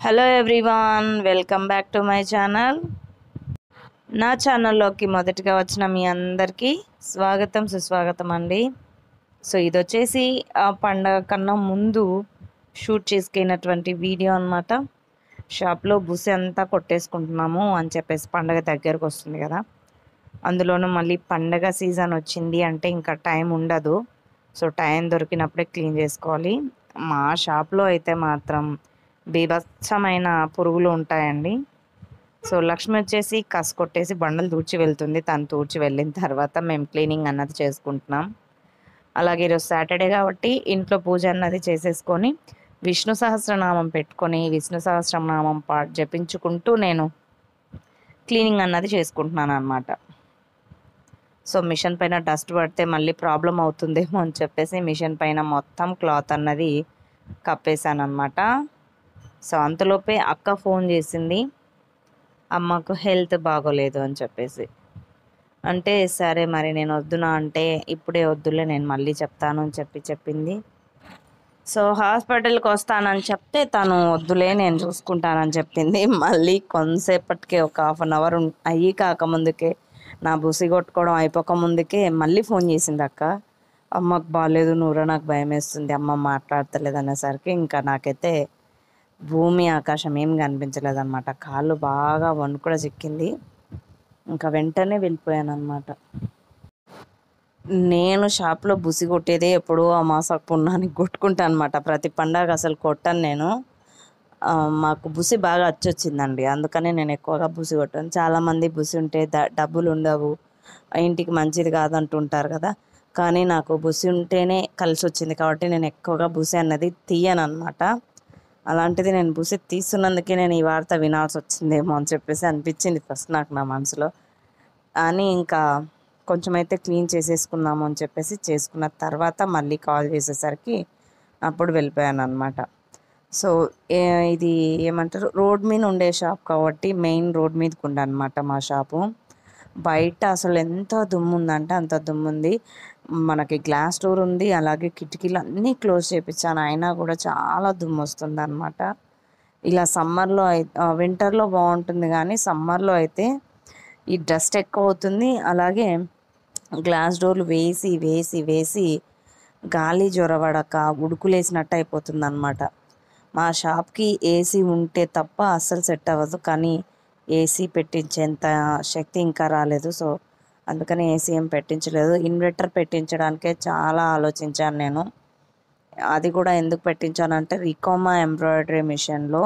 Hello everyone welcome back to my channel నా ఛానల్లోకి మొదటిగా వచ్చిన మీ అందరికీ స్వాగతం సుస్వాగతం అండి సో ఇది వచ్చేసి ఆ పండగ కన్నా ముందు షూట్ చేసుకున్నటువంటి వీడియో అనమాట షాప్లో బుసి అంతా కొట్టేసుకుంటున్నాము అని చెప్పేసి పండగ దగ్గరకు వస్తుంది కదా అందులోనూ మళ్ళీ పండగ సీజన్ వచ్చింది అంటే ఇంకా టైం ఉండదు సో టైం దొరికినప్పుడే క్లీన్ చేసుకోవాలి మా షాప్లో అయితే మాత్రం బీభత్సమైన పురుగులు ఉంటాయండి సో లక్ష్మి వచ్చేసి కసు కొట్టేసి బండలు తూడ్చి వెళ్తుంది తను తూడ్చి వెళ్ళిన తర్వాత మేము క్లీనింగ్ అన్నది చేసుకుంటున్నాం అలాగే ఈరోజు సాటర్డే కాబట్టి ఇంట్లో పూజ అన్నది చేసేసుకొని విష్ణు సహస్రనామం పెట్టుకొని విష్ణు సహస్రనామం పా జపించుకుంటూ నేను క్లీనింగ్ అన్నది చేసుకుంటున్నాను అనమాట సో మిషన్ పైన డస్ట్ పడితే మళ్ళీ ప్రాబ్లం అవుతుందేమో అని చెప్పేసి మిషన్ పైన మొత్తం క్లాత్ అన్నది కప్పేశాను అనమాట సో అంతలోపే అక్క ఫోన్ చేసింది అమ్మకు హెల్త్ బాగోలేదు అని చెప్పేసి అంటే సరే మరి నేను వద్దునా అంటే ఇప్పుడే వద్దులే నేను మళ్ళీ చెప్తాను అని చెప్పి చెప్పింది సో హాస్పిటల్కి వస్తానని చెప్తే తను వద్దులే నేను చూసుకుంటానని చెప్పింది మళ్ళీ కొంతసేపటికే ఒక హాఫ్ అన్ అవర్ అయ్యి కాకముందుకే నా బుసి కొట్టుకోవడం అయిపోక ముందుకే మళ్ళీ ఫోన్ చేసింది అక్క అమ్మకు బాగాలేదు నూర నాకు భయం వేస్తుంది అమ్మ మాట్లాడతలేదు అనేసరికి ఇంకా నాకైతే భూమి ఆకాశం ఏం కనిపించలేదు అనమాట కాళ్ళు బాగా వణుకుడ చిక్కింది ఇంకా వెంటనే వెళ్ళిపోయాను అనమాట నేను షాప్లో బుసి కొట్టేదే ఎప్పుడో అమాస పున్నానికి కొట్టుకుంటాను అనమాట ప్రతి పండగ అసలు కొట్టాను నేను ఆ, మాకు బుసి బాగా వచ్చొచ్చిందండి అందుకనే నేను ఎక్కువగా బుసి కొట్టాను చాలామంది బుసి ఉంటే ద- డబ్బులు ఉండవు ఇంటికి మంచిది కాదంటుంటారు కదా కానీ నాకు బుసి ఉంటేనే కలిసి వచ్చింది కాబట్టి నేను ఎక్కువగా బుసి అన్నది తీయను అనమాట అలాంటిది నేను బుసి తీస్తున్నందుకే నేను ఈ వార్త వినాల్సి వచ్చిందేమో అని చెప్పేసి అనిపించింది ఫస్ట్ నాకు నా మనసులో అని ఇంకా కొంచెం అయితే క్లీన్ చేసేసుకుందాము అని చెప్పేసి చేసుకున్న తర్వాత మళ్ళీ కాల్ చేసేసరికి అప్పుడు వెళ్ళిపోయాను అనమాట సో ఏ- ఇది ఏమంటారు రోడ్ మీద ఉండే షాప్ కాబట్టి మెయిన్ రోడ్ మీదకి ఉండే అనమాట మా షాపు బయట అసలు ఎంత దుమ్ము ఉందంటే అంత దుమ్ము ఉంది మనకి గ్లాస్ డోర్ ఉంది అలాగే కిటికీలు అన్నీ క్లోజ్ చేయించాను అయినా కూడా చాలా దుమ్ము వస్తుంది అనమాట ఇలా సమ్మర్లో అయి వింటర్లో బాగుంటుంది కానీ సమ్మర్లో అయితే ఈ డస్ట్ ఎక్కువ అవుతుంది అలాగే గ్లాస్ డోర్లు వేసి వేసి వేసి గాలి జ్వరబడక ఉడుకులేసినట్టు అయిపోతుంది అనమాట మా షాప్కి ఏసీ ఉంటే తప్ప అస్సలు సెట్ అవ్వదు కానీ ఏసీ పెట్టించేంత శక్తి ఇంకా రాలేదు సో అందుకని ఏసీ ఏం పెట్టించలేదు ఇన్వర్టర్ పెట్టించడానికే చాలా ఆలోచించాను నేను అది కూడా ఎందుకు పెట్టించానంటే రికోమా ఎంబ్రాయిడరీ మిషన్లో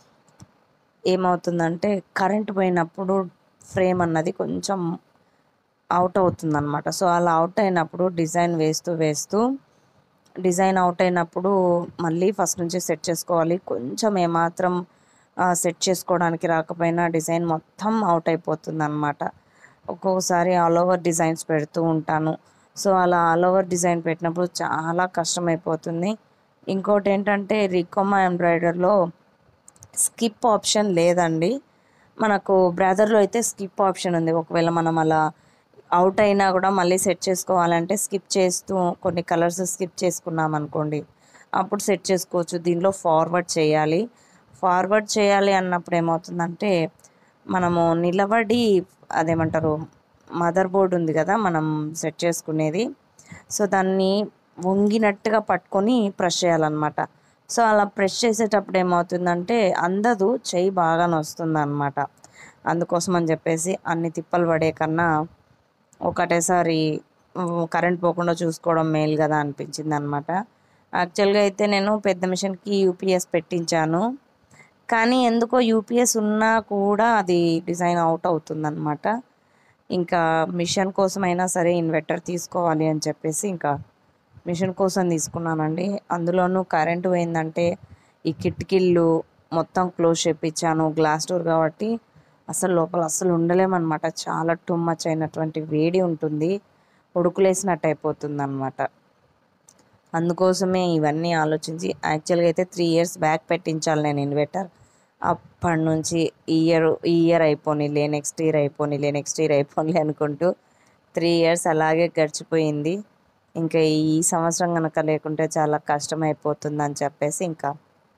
ఏమవుతుందంటే కరెంట్ పోయినప్పుడు ఫ్రేమ్ అన్నది కొంచెం అవుట్ అవుతుంది అనమాట సో అలా అవుట్ అయినప్పుడు డిజైన్ వేస్తూ వేస్తూ డిజైన్ అవుట్ అయినప్పుడు మళ్ళీ ఫస్ట్ నుంచి సెట్ చేసుకోవాలి కొంచెం ఏమాత్రం సెట్ చేసుకోవడానికి రాకపోయినా డిజైన్ మొత్తం అవుట్ అయిపోతుంది అనమాట ఒక్కొక్కసారి ఆల్ ఓవర్ డిజైన్స్ పెడుతూ ఉంటాను సో అలా ఆల్ ఓవర్ డిజైన్ పెట్టినప్పుడు చాలా కష్టమైపోతుంది ఇంకోటి ఏంటంటే రికోమా ఎంబ్రాయిడర్లో స్కిప్ ఆప్షన్ లేదండి మనకు బ్రదర్లో అయితే స్కిప్ ఆప్షన్ ఉంది ఒకవేళ మనం అలా అవుట్ అయినా కూడా మళ్ళీ సెట్ చేసుకోవాలంటే స్కిప్ చేస్తూ కొన్ని కలర్స్ స్కిప్ చేసుకున్నాం అనుకోండి అప్పుడు సెట్ చేసుకోవచ్చు దీనిలో ఫార్వర్డ్ చేయాలి ఫార్వర్డ్ చేయాలి అన్నప్పుడు ఏమవుతుందంటే మనము నిలబడి అదేమంటారు మదర్ బోర్డ్ ఉంది కదా మనం సెట్ చేసుకునేది సో దాన్ని వంగినట్టుగా పట్టుకొని ప్రెస్ చేయాలన్నమాట సో అలా ప్రెస్ చేసేటప్పుడు ఏమవుతుందంటే అందదు చెయ్యి బాగా వస్తుంది అనమాట అందుకోసం అని చెప్పేసి అన్ని తిప్పలు పడే కన్నా ఒకటేసారి ఉమ్, కరెంట్ పోకుండా చూసుకోవడం మేలు కదా అనిపించింది అనమాట యాక్చువల్గా అయితే నేను పెద్ద మిషన్కి యూపీఎస్ పెట్టించాను కానీ ఎందుకో యూపీఎస్ ఉన్నా కూడా అది డిజైన్ అవుట్ అవుతుందన్నమాట ఇంకా మిషన్ కోసం అయినా సరే ఇన్వర్టర్ తీసుకోవాలి అని చెప్పేసి ఇంకా మిషన్ కోసం తీసుకున్నానండి అందులోనూ కరెంటు పోయిందంటే ఈ కిటికీళ్ళు మొత్తం క్లోజ్ చేయించాను గ్లాస్ డోర్ కాబట్టి అసలు లోపల అసలు ఉండలేమన్నమాట చాలా టూ మచ్ అయినటువంటి వేడి ఉంటుంది ఉడుకులేసినట్టు అయిపోతుంది అనమాట అందుకోసమే ఇవన్నీ ఆలోచించి యాక్చువల్గా అయితే త్రీ ఇయర్స్ బ్యాక్ పెట్టించాలి నేను ఇన్వర్టర్ అప్పటి నుంచి ఈ ఇయర్ ఈ ఇయర్ అయిపోనీలే నెక్స్ట్ ఇయర్ అయిపోనీలే నెక్స్ట్ ఇయర్ అయిపోనీలే అనుకుంటూ త్రీ ఇయర్స్ అలాగే గడిచిపోయింది ఇంకా ఈ సంవత్సరం కనుక లేకుంటే చాలా కష్టం అయిపోతుందని చెప్పేసి ఇంకా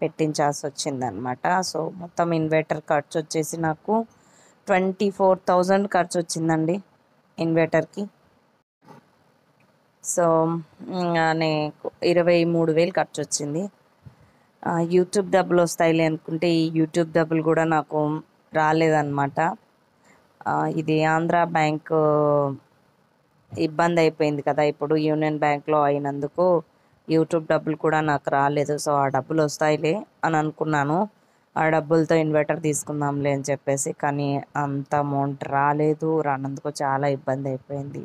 పెట్టించాల్సి వచ్చిందనమాట సో మొత్తం ఇన్వర్టర్ ఖర్చు వచ్చేసి నాకు ట్వంటీ ఫోర్ థౌజండ్ ఖర్చు వచ్చిందండి ఇన్వర్టర్కి సో నాకు ఇరవై మూడు వేలు ఖర్చు వచ్చింది ఆ, యూట్యూబ్ డబ్బులు వస్తాయిలే అనుకుంటే ఈ యూట్యూబ్ డబ్బులు కూడా నాకు రాలేదన్నమాట ఆ, ఇది ఆంధ్ర బ్యాంక్ ఇబ్బంది అయిపోయింది కదా ఇప్పుడు యూనియన్ బ్యాంక్లో అయినందుకు యూట్యూబ్ డబ్బులు కూడా నాకు రాలేదు సో ఆ డబ్బులు వస్తాయిలే అని అనుకున్నాను ఆ డబ్బులతో ఇన్వర్టర్ తీసుకుందాంలే అని చెప్పేసి కానీ అంత అమౌంట్ రాలేదు రానందుకు చాలా ఇబ్బంది అయిపోయింది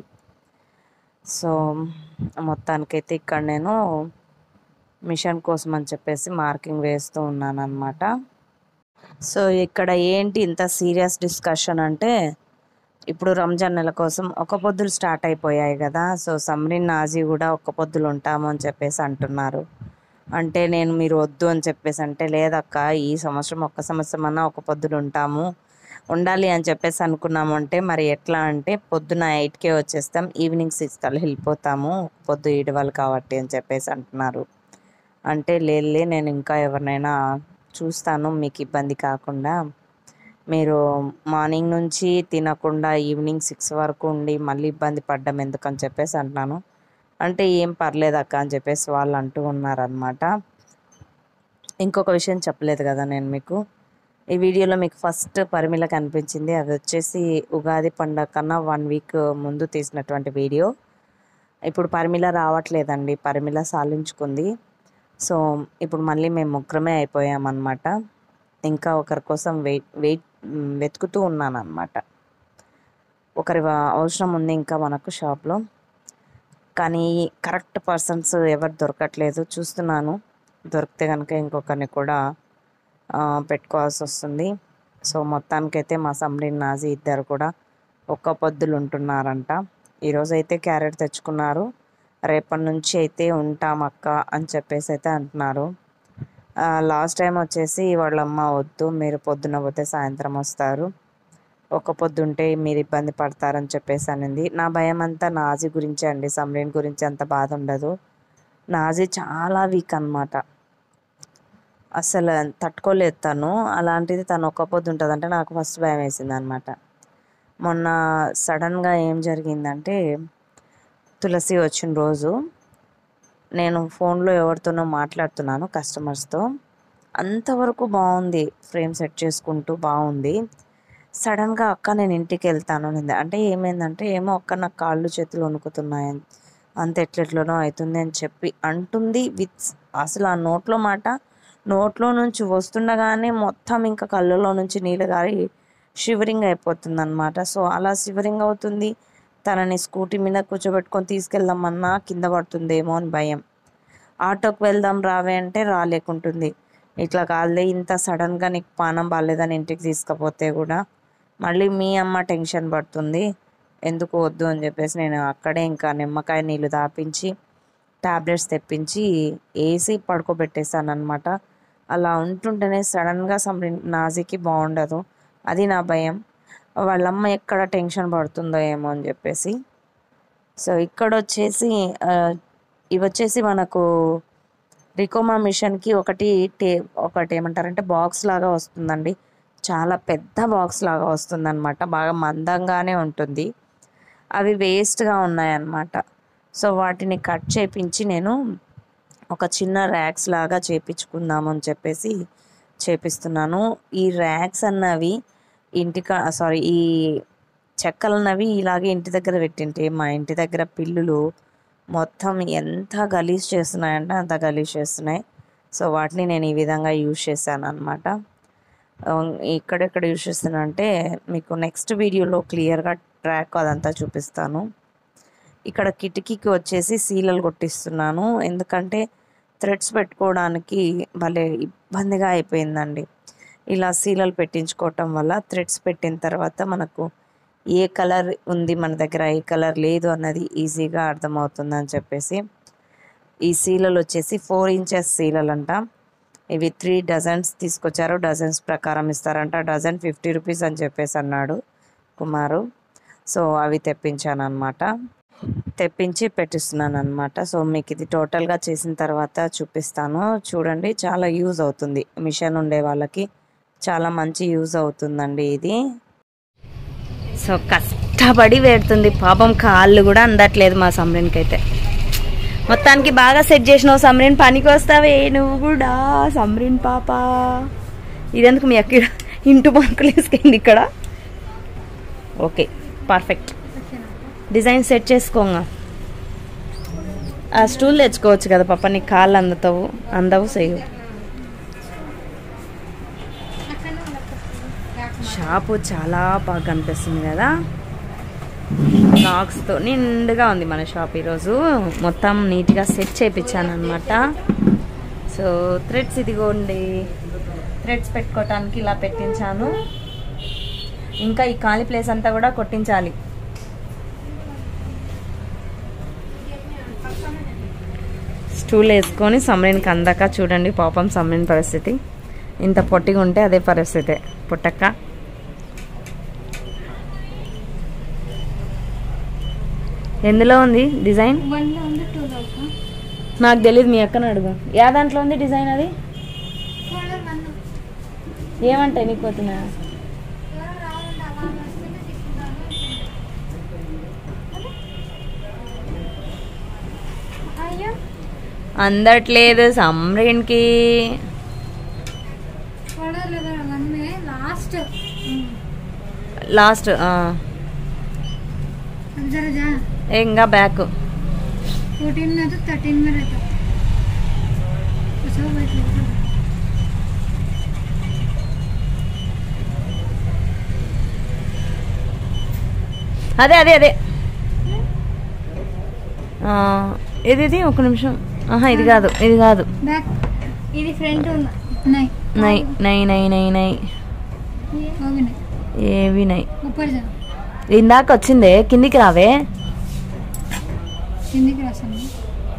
సో మొత్తానికైతే ఇక్కడ నేను మిషన్ కోసం అని చెప్పేసి మార్కింగ్ వేస్తూ ఉన్నాను అనమాట సో ఇక్కడ ఏంటి ఇంత సీరియస్ డిస్కషన్ అంటే ఇప్పుడు రంజాన్ నెల కోసం ఒక పొద్దులు స్టార్ట్ అయిపోయాయి కదా సో సమ్రిన్ నాజీ కూడా ఒక్క పొద్దులు ఉంటాము అని చెప్పేసి అంటున్నారు అంటే నేను మీరు వద్దు అని చెప్పేసి అంటే లేదక్క ఈ సంవత్సరం ఒక్క సంవత్సరం అన్నా ఒక పొద్దులు ఉంటాము ఉండాలి అని చెప్పేసి అనుకున్నాము అంటే మరి ఎట్లా అంటే పొద్దున ఎయిట్కే వచ్చేస్తాం ఈవినింగ్ సిక్స్ కల్లా వెళ్ళిపోతాము పొద్దు ఇడవాలి కాబట్టి అని చెప్పేసి అంటున్నారు అంటే లేదులే నేను ఇంకా ఎవరినైనా చూస్తాను మీకు ఇబ్బంది కాకుండా మీరు మార్నింగ్ నుంచి తినకుండా ఈవినింగ్ సిక్స్ వరకు ఉండి మళ్ళీ ఇబ్బంది పడ్డం ఎందుకని చెప్పేసి అంటున్నాను అంటే ఏం పర్లేదు అక్క అని చెప్పేసి వాళ్ళు అంటూ ఉన్నారనమాట ఇంకొక విషయం చెప్పలేదు కదా నేను మీకు ఈ వీడియోలో మీకు ఫస్ట్ పరిమిళ కనిపించింది అది వచ్చేసి ఉగాది పండగ కన్నా వన్ వీక్ ముందు తీసినటువంటి వీడియో ఇప్పుడు పరిమిళ రావట్లేదండి పరిమిళ సాలించుకుంది సో ఇప్పుడు మళ్ళీ మేము ముగ్గురమే అయిపోయామన్నమాట ఇంకా ఒకరి కోసం వెయిట్ వెయిట్ మ్, వెతుకుతూ ఉన్నాను అనమాట ఒకరి వ- అవసరం ఉంది ఇంకా మనకు షాప్లో కానీ కరెక్ట్ పర్సన్స్ ఎవరు దొరకట్లేదు చూస్తున్నాను దొరికితే కనుక ఇంకొకరిని కూడా ఆ, పెట్టుకోవాల్సి వస్తుంది సో మొత్తానికైతే మా సమ్రిన్ నాజీ ఇద్దరు కూడా ఒక్క పొద్దులు ఉంటున్నారంట ఈరోజు అయితే క్యారెట్ తెచ్చుకున్నారు రేపటి నుంచి అయితే ఉంటాం అక్క అని చెప్పేసి అయితే అంటున్నారు లాస్ట్ టైం వచ్చేసి వాళ్ళమ్మ వద్దు మీరు పొద్దున పోతే సాయంత్రం వస్తారు ఒక పొద్దుంటే మీరు ఇబ్బంది పడతారని చెప్పేసి అనింది నా భయం అంతా నాజీ గురించే అండి సమ్రీన్ గురించి అంత బాధ ఉండదు నాజీ చాలా వీక్ అన్నమాట అసలు తట్టుకోలేదు తను అలాంటిది తను ఒక్క పొద్దు ఉంటుంది అంటే నాకు ఫస్ట్ భయం వేసింది అనమాట మొన్న సడన్గా ఏం జరిగిందంటే తులసి వచ్చిన రోజు నేను ఫోన్లో ఎవరితోనో మాట్లాడుతున్నాను కస్టమర్స్తో అంతవరకు బాగుంది ఫ్రేమ్ సెట్ చేసుకుంటూ బాగుంది సడన్గా అక్క నేను ఇంటికి వెళ్తాను అనింది అంటే ఏమైందంటే ఏమో అక్క నాకు కాళ్ళు చేతులు వణుకుతున్నాయి అంత ఎట్లెట్లనో అవుతుంది అని చెప్పి అంటుంది విత్ అసలు ఆ నోట్లో మాట నోట్లో నుంచి వస్తుండగానే మొత్తం ఇంకా కళ్ళలో నుంచి నీళ్ళు గారి షివరింగ్ అయిపోతుంది అనమాట సో అలా షివరింగ్ అవుతుంది తనని స్కూటీ మీద కూర్చోబెట్టుకొని తీసుకెళ్దామన్నా కింద పడుతుందేమో అని భయం ఆటోకి వెళ్దాం రావే అంటే రాలేకుంటుంది ఇట్లా కాదులే ఇంత సడన్గా నీకు పానం బాగాలేదని ఇంటికి తీసుకపోతే కూడా మళ్ళీ మీ అమ్మ టెన్షన్ పడుతుంది ఎందుకు వద్దు అని చెప్పేసి నేను అక్కడే ఇంకా నిమ్మకాయ నీళ్ళు దాపించి టాబ్లెట్స్ తెప్పించి వేసి పడుకోబెట్టేశాను అనమాట అలా ఉంటుంటేనే సడన్గా సమ్ నాజీకి బాగుండదు అది నా భయం వాళ్ళమ్మ ఎక్కడ టెన్షన్ పడుతుందో ఏమో అని చెప్పేసి సో ఇక్కడ వచ్చేసి ఆ, ఇవి వచ్చేసి మనకు రికోమా మిషన్కి ఒకటి టే ఒకటి ఏమంటారంటే బాక్స్ లాగా వస్తుందండి చాలా పెద్ద బాక్స్ లాగా వస్తుందన్నమాట బాగా మందంగానే ఉంటుంది అవి వేస్ట్గా ఉన్నాయన్నమాట సో వాటిని కట్ చేపించి నేను ఒక చిన్న ర్యాక్స్ లాగా చేపించుకుందాము అని చెప్పేసి చేపిస్తున్నాను ఈ ర్యాక్స్ అన్నవి ఇంటికా సారీ ఈ చెక్కలు అన్నవి ఇలాగే ఇంటి దగ్గర పెట్టింటే మా ఇంటి దగ్గర పిల్లులు మొత్తం ఎంత గలీజ్ చేస్తున్నాయంటే అంత గలీజ్ చేస్తున్నాయి సో వాటిని నేను ఈ విధంగా యూజ్ చేశాను అనమాట ఎక్కడెక్కడ యూజ్ చేస్తున్నా అంటే మీకు నెక్స్ట్ వీడియోలో క్లియర్గా ట్రాక్ అదంతా చూపిస్తాను ఇక్కడ కిటికీకి వచ్చేసి సీలలు కొట్టిస్తున్నాను ఎందుకంటే థ్రెడ్స్ పెట్టుకోవడానికి భలే ఇబ్బందిగా అయిపోయిందండి ఇలా సీలలు పెట్టించుకోవటం వల్ల థ్రెడ్స్ పెట్టిన తర్వాత మనకు ఏ కలర్ ఉంది మన దగ్గర ఏ కలర్ లేదు అన్నది ఈజీగా అర్థమవుతుందని చెప్పేసి ఈ సీలలు వచ్చేసి ఫోర్ ఇంచెస్ సీలలు అంట ఇవి త్రీ డజన్స్ తీసుకొచ్చారు డజన్స్ ప్రకారం ఇస్తారంట డజన్ ఫిఫ్టీ రూపీస్ అని చెప్పేసి అన్నాడు కుమారు సో అవి తెప్పించాను అనమాట తెప్పించి పెట్టిస్తున్నాను అనమాట సో మీకు ఇది టోటల్గా చేసిన తర్వాత చూపిస్తాను చూడండి చాలా యూజ్ అవుతుంది మిషన్ ఉండే వాళ్ళకి చాలా మంచి యూజ్ అవుతుందండి ఇది సో కష్టపడి పెడుతుంది పాపం కాళ్ళు కూడా అందట్లేదు మా సమ్రిన్కి అయితే మొత్తానికి బాగా సెట్ చేసినావు సమ్రిన్ పనికి వస్తావే నువ్వు కూడా సమ్రిన్ పాప ఇదెందుకు మీ అక్క ఇంటూ మార్కులు వేసుకుంది ఇక్కడ ఓకే పర్ఫెక్ట్ డిజైన్ సెట్ చేసుకోంగా ఆ స్టూల్ తెచ్చుకోవచ్చు కదా పాప నీ కాళ్ళు అందుతావు అందవు సేయు షాపు చాలా బాగా కనిపిస్తుంది కదా బ్లాగ్స్తో నిండుగా ఉంది మన షాప్ ఈరోజు మొత్తం నీట్గా సెట్ చేయించాను అనమాట సో థ్రెడ్స్ ఇదిగోండి థ్రెడ్స్ పెట్టుకోవటానికి ఇలా పెట్టించాను ఇంకా ఈ ఖాళీ ప్లేస్ అంతా కూడా కొట్టించాలి స్టూల్ వేసుకొని సమ్రీన్కి అందాక చూడండి పాపం సమ్రీన్ పరిస్థితి ఇంత పొట్టిగా ఉంటే అదే పరిస్థితి పుట్టక్క ఎందులో ఉంది డిజైన్ వన్లో ఉంది టూలో ఒక నాకు తెలియదు మీ అక్కని అడుగు యా దాంట్లో ఉంది డిజైన్ అది చూడండి నన్ను ఏమంటాయి నీకు పోతున్నా ఎవరో రావాలంటే అలా వస్తేనే తీసుకుంటాను అయ్యో అందట్లేదు సమ్రీన్కి చూడలేదు అవన్నీ లాస్ట్ లాస్ట్ अब जरा जा ఇంకా బ్యాక్ फोर्टीन में तो थर्टीन में रहता अच्छा वेट लेता అదే అదే అదే ఆ, ఇది ఇది ఒక నిమిషం ఆహా ఇది కాదు ఇది కాదు बैक ఇది ఫ్రంట్ ఉంది नहीं నై నై నై నై నై वो भी नहीं ఏవి నై ऊपर जा ఇందాక వచ్చిందే కిందికి రావే हिंदी की रास्ता में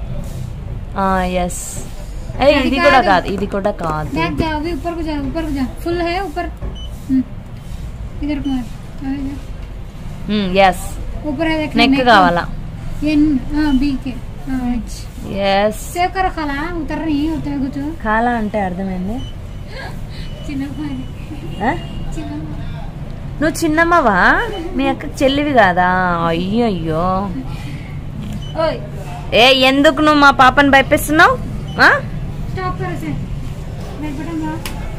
ఎస్ అరే ఇది కూడా కాదు ఇది కూడా కాదు बैक जा अभी ऊपर को जा ऊपर को जा फुल है ऊपर हम्म, इधर को मार अभी जा। ఎస్ ऊपर है देख నెక్ కావాలా एन हाँ बी के हाँ एच ఎస్ सेव करो खाला उतर नहीं उतर कुछ కాలా అంటే అర్థమైంది चिन्ह मारी ఆ? चिन्ह నువ్వు చిన్నమ్మవా మీ అక్క చెల్లివి కాదా అయ్యో అయ్యో ओए ఏ ఎందుకు నువ్వు మా పాపని భయపిస్తున్నావు ఆ? स्टॉप करो से बैक बटन मार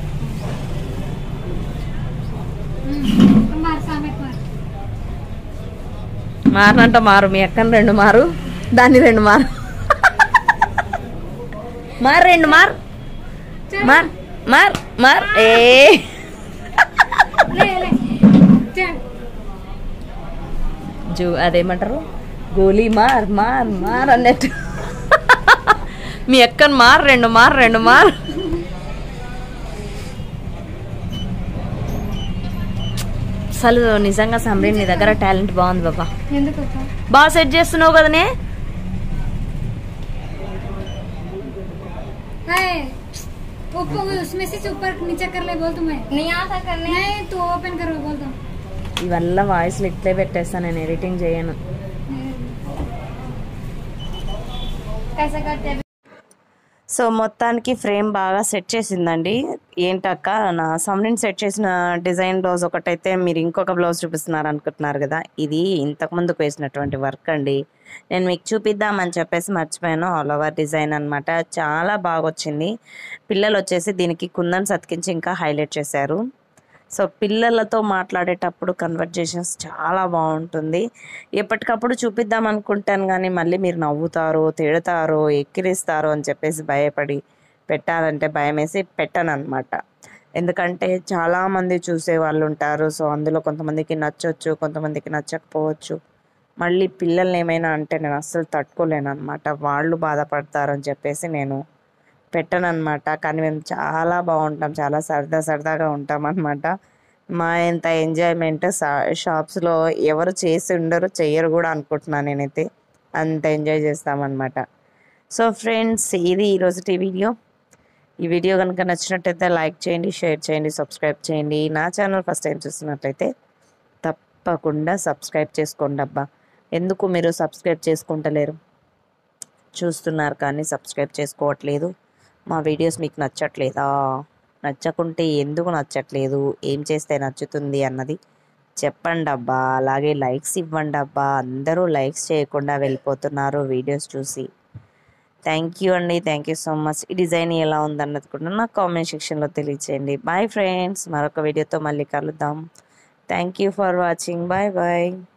हम्म, मार सामने मार మారనంట మారు మీ అక్కని రెండు మారు దాన్ని రెండు మారు మారు రెండు మారు మార్ మార్ మార్ ఏ ले ले चल జూ అదేమంటారు గోలీ మార్ మార్ మార్ అన్నట్టు మీ అక్కని మార్ రెండు మార్ రెండు మార్ అసలు నిజంగా సమరీన్ నీ దగ్గర టాలెంట్ బాగుంది బాబా ఎందుకు అక్క? బాగా సెట్ చేస్తున్నావు కదనే हाय ऊपर उसमें से ऊपर नीचे कर ले बोल तुम्हें नहीं आता करने नहीं तू ओपन करो बोल तुम ఇవల్ల వాయిస్లు ఇట్లే పెట్టేస్తాను నేను ఎడిటింగ్ చేయను कैसे करते हैं సో మొత్తానికి ఫ్రేమ్ బాగా సెట్ చేసిందండి ఏంటక్క నా సమ్రిన్ సెట్ చేసిన డిజైన్ బ్లౌజ్ ఒకటైతే మీరు ఇంకొక బ్లౌజ్ చూపిస్తున్నారు అనుకుంటున్నారు కదా ఇది ఇంతకు ముందుకు వేసినటువంటి వర్క్ అండి నేను మీకు చూపిద్దామని చెప్పేసి మర్చిపోయాను ఆల్ ఓవర్ డిజైన్ అన్నమాట చాలా బాగా వచ్చింది పిల్లలు వచ్చేసి దీనికి కుందన్ సతికించి ఇంకా హైలైట్ చేశారు సో పిల్లలతో మాట్లాడేటప్పుడు కన్వర్జేషన్స్ చాలా బాగుంటుంది ఎప్పటికప్పుడు చూపిద్దాం అనుకుంటాను కానీ మళ్ళీ మీరు నవ్వుతారో తిడతారో ఎక్కిరిస్తారో అని చెప్పేసి భయపడి పెట్టాలంటే భయం వేసి పెట్టాను అనమాట ఎందుకంటే చాలామంది చూసే వాళ్ళు ఉంటారు సో అందులో కొంతమందికి నచ్చొచ్చు కొంతమందికి నచ్చకపోవచ్చు మళ్ళీ పిల్లల్ని ఏమైనా అంటే నేను అస్సలు తట్టుకోలేను అనమాట వాళ్ళు బాధపడతారు అని చెప్పేసి నేను పెట్టను అనమాట కానీ మేము చాలా బాగుంటాం చాలా సరదా సరదాగా ఉంటాం అనమాట మా ఎంత ఎంజాయ్మెంట్ షాప్స్లో ఎవరు చేసి ఉండరు చెయ్యరు కూడా అనుకుంటున్నాను నేనైతే అంత ఎంజాయ్ చేస్తామన్నమాట సో ఫ్రెండ్స్ ఇది ఈరోజు వీడియో ఈ వీడియో కనుక నచ్చినట్టయితే లైక్ చేయండి షేర్ చేయండి సబ్స్క్రైబ్ చేయండి నా ఛానల్ ఫస్ట్ టైం చూస్తున్నట్లయితే తప్పకుండా సబ్స్క్రైబ్ చేసుకోండి అబ్బా ఎందుకు మీరు సబ్స్క్రైబ్ చేసుకుంటలేరు చూస్తున్నారు కానీ సబ్స్క్రైబ్ చేసుకోవట్లేదు మా వీడియోస్ మీకు నచ్చట్లేదా నచ్చకుంటే ఎందుకు నచ్చట్లేదు ఏం చేస్తే నచ్చుతుంది అన్నది చెప్పండి అబ్బా అలాగే లైక్స్ ఇవ్వండి అబ్బా అందరూ లైక్స్ చేయకుండా వెళ్ళిపోతున్నారు వీడియోస్ చూసి థ్యాంక్ యూ అండి థ్యాంక్ యూ సో మచ్ ఈ డిజైన్ ఎలా ఉందన్నది కూడా నాకు కామెంట్ సెక్షన్లో తెలియచేయండి బాయ్ ఫ్రెండ్స్ మరొక వీడియోతో మళ్ళీ కలుద్దాం thank you for watching bye bye